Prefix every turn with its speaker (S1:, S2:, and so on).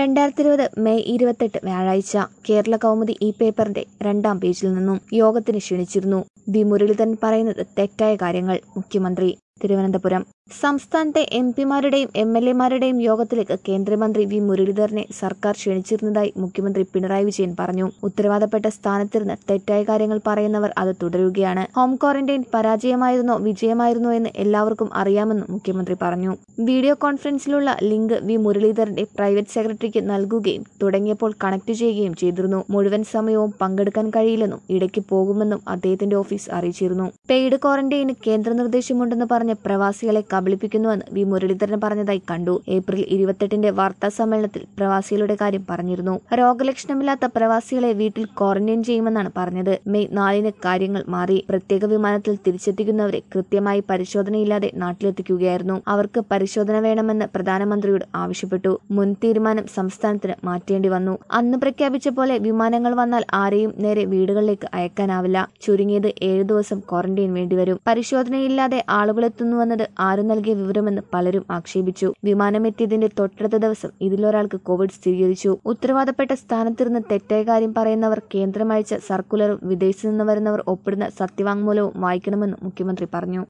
S1: രണ്ടായിരത്തി ഇരുപത് മെയ് ഇരുപത്തെട്ട് വ്യാഴാഴ്ച കേരള കൗമുദി ഈ പേപ്പറിന്റെ രണ്ടാം പേജിൽ നിന്നും യോഗത്തിന് ക്ഷണിച്ചിരുന്നു വി മുരളീധരൻ പറയുന്നത് തെറ്റായ കാര്യങ്ങൾ മുഖ്യമന്ത്രി തിരുവനന്തപുരം സംസ്ഥാനത്തെ എം പിമാരുടെയും എം എൽ എമാരുടെയും യോഗത്തിലേക്ക് കേന്ദ്രമന്ത്രി വി മുരളീധരനെ സർക്കാർ ക്ഷണിച്ചിരുന്നതായി മുഖ്യമന്ത്രി പിണറായി വിജയൻ പറഞ്ഞു ഉത്തരവാദപ്പെട്ട സ്ഥാനത്തിരുന്ന് തെറ്റായ കാര്യങ്ങൾ പറയുന്നവർ അത് തുടരുകയാണ് ഹോം ക്വാറന്റൈൻ പരാജയമായിരുന്നോ വിജയമായിരുന്നോ എന്ന് എല്ലാവർക്കും അറിയാമെന്നും മുഖ്യമന്ത്രി പറഞ്ഞു വീഡിയോ കോൺഫറൻസിലുള്ള ലിങ്ക് വി മുരളീധരന്റെ പ്രൈവറ്റ് സെക്രട്ടറിക്ക് നൽകുകയും തുടങ്ങിയപ്പോൾ കണക്ട് ചെയ്യുകയും ചെയ്തിരുന്നു മുഴുവൻ സമയവും പങ്കെടുക്കാൻ കഴിയില്ലെന്നും ഇടയ്ക്ക് പോകുമെന്നും അദ്ദേഹത്തിന്റെ ഓഫീസ് അറിയിച്ചിരുന്നു പെയ്ഡ് ക്വാറന്റൈന് കേന്ദ്ര നിർദ്ദേശമുണ്ടെന്ന് പറഞ്ഞ പ്രവാസികളെ കബളിപ്പിക്കുന്നുവെന്ന് വി മുരളീധരൻ പറഞ്ഞതായി കണ്ടു ഏപ്രിൽ ഇരുപത്തെട്ടിന്റെ വാർത്താ സമ്മേളനത്തിൽ പ്രവാസികളുടെ കാര്യം പറഞ്ഞിരുന്നു രോഗലക്ഷണമില്ലാത്ത പ്രവാസികളെ വീട്ടിൽ ക്വാറന്റൈൻ ചെയ്യുമെന്നാണ് പറഞ്ഞത് മെയ് നാലിന് കാര്യങ്ങൾ മാറി പ്രത്യേക വിമാനത്തിൽ തിരിച്ചെത്തിക്കുന്നവരെ കൃത്യമായി പരിശോധനയില്ലാതെ നാട്ടിലെത്തിക്കുകയായിരുന്നു അവർക്ക് പരിശോധന വേണമെന്ന് പ്രധാനമന്ത്രിയോട് ആവശ്യപ്പെട്ടു മുൻ തീരുമാനം സംസ്ഥാനത്തിന് മാറ്റേണ്ടി വന്നു അന്ന് പ്രഖ്യാപിച്ച പോലെ വിമാനങ്ങൾ വന്നാൽ ആരെയും നേരെ വീടുകളിലേക്ക് അയക്കാനാവില്ല ചുരുങ്ങിയത് ഏഴു ദിവസം ക്വാറന്റൈൻ വേണ്ടിവരും പരിശോധനയില്ലാതെ ആളുകളെത്തുന്നുവെന്നത് ആരും നൽകിയ വിവരമെന്ന് പലരും ആക്ഷേപിച്ചു വിമാനമെത്തിയതിന്റെ തൊട്ടടുത്ത ദിവസം ഇതിലൊരാൾക്ക് കോവിഡ് സ്ഥിരീകരിച്ചു ഉത്തരവാദപ്പെട്ട സ്ഥാനത്തിരുന്ന് തെറ്റായ കാര്യം പറയുന്നവർ കേന്ദ്രം അയച്ച സർക്കുലറും വിദേശത്തു നിന്ന് വരുന്നവർ ഒപ്പിടുന്ന സത്യവാങ്മൂലവും വായിക്കണമെന്നും മുഖ്യമന്ത്രി പറഞ്ഞു